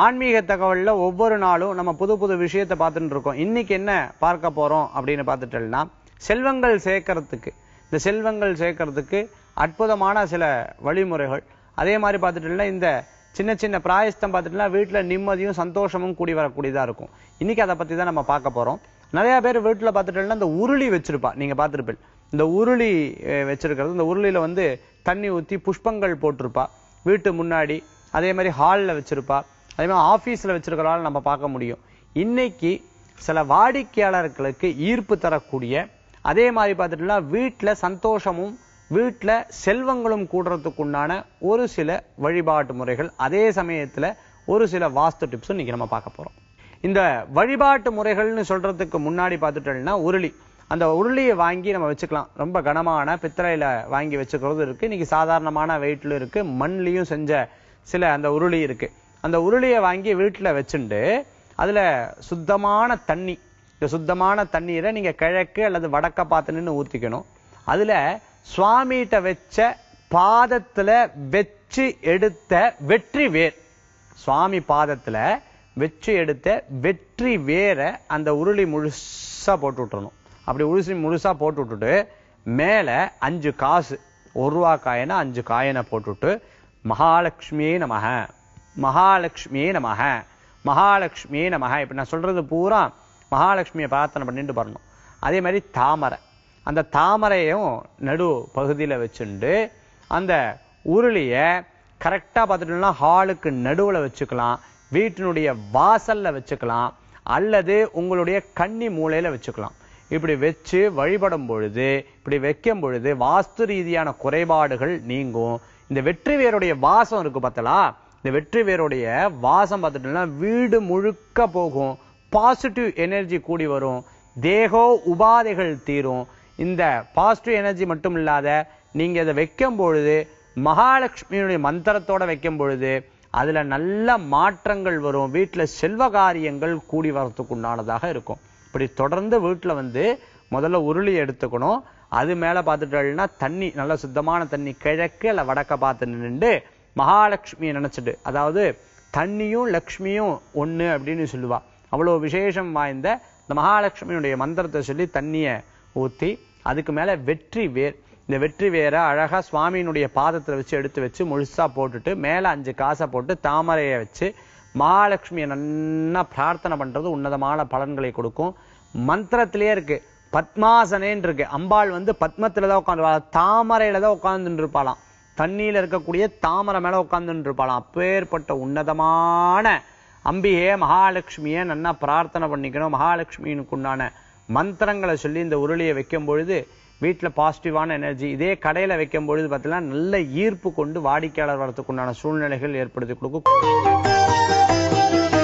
ஆன்மீக தகவல்ல ஒவ்வொரு நாளும் நம்ம புது புது விஷயத்தை பார்த்துட்டு இருக்கோம் இன்னைக்கு என்ன பார்க்க போறோம் அப்படின்னு பார்த்துட்டோம்னா செல்வங்கள் சேர்க்கறதுக்கு இந்த செல்வங்கள் சேர்க்கறதுக்கு அற்புதமான சில வழிமுறைகள் அதே மாதிரி பார்த்துட்டோம்னா இந்த சின்ன சின்ன பிராயஸ்தம் பார்த்துட்டோம்னா வீட்டுல நிம்மதியும் சந்தோஷமும் கூடி வரக்கூடியதா இருக்கும் இன்னைக்கு அதை பத்தி தான் நம்ம பார்க்க போறோம் நிறைய பேர் வீட்டுல பார்த்துட்டோம்னா இந்த உருளி வச்சிருப்பா நீங்க பார்த்திருப்பீங்க இந்த உருளி அஹ், வச்சிருக்கிறது இந்த உருளியில வந்து தண்ணி ஊத்தி புஷ்பங்கள் போட்டிருப்பா வீட்டு முன்னாடி அதே மாதிரி ஹால்ல வச்சிருப்பா அதே மாதிரி ஆபீஸ்ல வச்சிருக்கிறதால நம்ம பார்க்க முடியும் இன்னைக்கு சில வாடிக்கையாளர்களுக்கு ஈர்ப்பு தரக்கூடிய அதே மாதிரி பார்த்துட்டோம்னா வீட்டுல சந்தோஷமும் வீட்டுல செல்வங்களும் கூடுறதுக்குண்டான ஒரு சில வழிபாட்டு முறைகள் அதே சமயத்துல ஒரு சில வாஸ்து டிப்ஸும் இன்னைக்கு நம்ம பார்க்க போறோம் இந்த வழிபாட்டு முறைகள்னு சொல்றதுக்கு முன்னாடி பார்த்துட்டோம்னா உருளி அந்த உருளியை வாங்கி நம்ம வச்சுக்கலாம் ரொம்ப கனமான பித்தளையில வாங்கி வச்சுக்கிறது இருக்கு இன்னைக்கு சாதாரணமான வெயிட்ல இருக்கு மண்லயும் செஞ்ச சில அந்த உருளி இருக்கு அந்த உருளியை வாங்கி வீட்டுல வச்சுண்டு அதுல சுத்தமான தண்ணி இந்த சுத்தமான தண்ணீரை நீங்க கிழக்கு அல்லது வடக்க பார்த்து நின்னு ஊத்திக்கணும் அதுல சுவாமிகிட்ட வச்ச பாதத்துல வச்சு எடுத்த வெற்றி வேர் சுவாமி பாதத்துல வச்சு எடுத்த வெற்றி வேரை அந்த உருளி முழுசா போட்டு விட்டுறணும் அப்படி உருசி முழுசா போட்டு விட்டுட்டு மேல அஞ்சு காசு ஒரு ரூபா காயினா அஞ்சு காயினை போட்டுவிட்டு மகாலட்சுமியே நமக மகாலட்சுமியே நமக மகாலட்சுமியே நமக இப்ப நான் சொல்றது பூரா மகாலட்சுமியை பிரார்த்தனை பண்ணிட்டு வரணும் அதே மாதிரி தாமரை அந்த தாமரையும் நடு பகுதியில வச்சுண்டு அந்த உருளிய கரெக்டா பார்த்துட்டோம்னா ஹாலுக்கு நடுவுல வச்சுக்கலாம் வீட்டினுடைய வாசல்ல வச்சுக்கலாம் அல்லது உங்களுடைய கன்னி மூலையில வச்சுக்கலாம் இப்படி வச்சு வழிபடும் பொழுது இப்படி வைக்கும் பொழுது வாஸ்து ரீதியான குறைபாடுகள் நீங்கும் இந்த வெற்றி வேருடைய வாசம் இருக்கு பார்த்தலா இந்த வெற்றி வேருடைய வாசம் பார்த்துட்டோம்னா வீடு முழுக்க போகும் பாசிட்டிவ் எனர்ஜி கூடி வரும் தேகோ உபாதைகள் தீரும் இந்த பாசிட்டிவ் எனர்ஜி மட்டும் இல்லாத நீங்க இதை வைக்கும் பொழுது மகாலட்சுமியுடைய மந்திரத்தோட வைக்கும் பொழுது அதுல நல்ல மாற்றங்கள் வரும் வீட்டுல செல்வ காரியங்கள் கூடி வரத்துக்கு உண்டானதாக இருக்கும் இப்படி தொடர்ந்து வீட்டுல வந்து முதல்ல உருளி எடுத்துக்கணும் அது மேல பார்த்துட்டோம்னா தண்ணி நல்ல சுத்தமான தண்ணி கிழக்கு இல்ல வடக்க பார்த்து நின்று மகாலட்சுமியை நினைச்சிட்டு அதாவது தண்ணியும் லக்ஷ்மியும் ஒண்ணு அப்படின்னு சொல்லுவா அவ்வளவு விசேஷம் வாய்ந்த இந்த மகாலட்சுமியுடைய மந்திரத்தை சொல்லி தண்ணியை ஊத்தி அதுக்கு மேல வெற்றி வேர் இந்த வெற்றி வேரை அழகா சுவாமியினுடைய பாதத்துல வச்சு எடுத்து வச்சு முழுசா போட்டுட்டு மேல அஞ்சு காசை போட்டு தாமரையை வச்சு மகாலட்சுமியை நன்னா பிரார்த்தனை பண்றது உன்னதமான பலன்களை கொடுக்கும் மந்திரத்திலேயே இருக்கு பத்மாசனேன்னு இருக்கு அம்பாள் வந்து பத்மத்துல தான் உட்காந்து தாமரையில தான் உட்கார்ந்துட்டு இருப்பாளாம் தண்ணியில இருக்கக்கூடிய தாமரை மேல உட்கார்ந்துட்டு இருப்பாளாம் அப்பேற்பட்ட உன்னதமான அம்பிகைய மகாலட்சுமியை நன்னா பிரார்த்தனை பண்ணிக்கணும் மகாலட்சுமியினுக்கு உண்டான மந்திரங்களை சொல்லி இந்த உருளியை வைக்கும் பொழுது வீட்டுல பாசிட்டிவான எனர்ஜி இதே கடையில வைக்கும் பொழுது பார்த்தீங்கன்னா நல்ல ஈர்ப்பு கொண்டு வாடிக்கையாளர் வரத்துக்கு உண்டான சூழ்நிலைகள் ஏற்படுத்தி கொடுக்கும்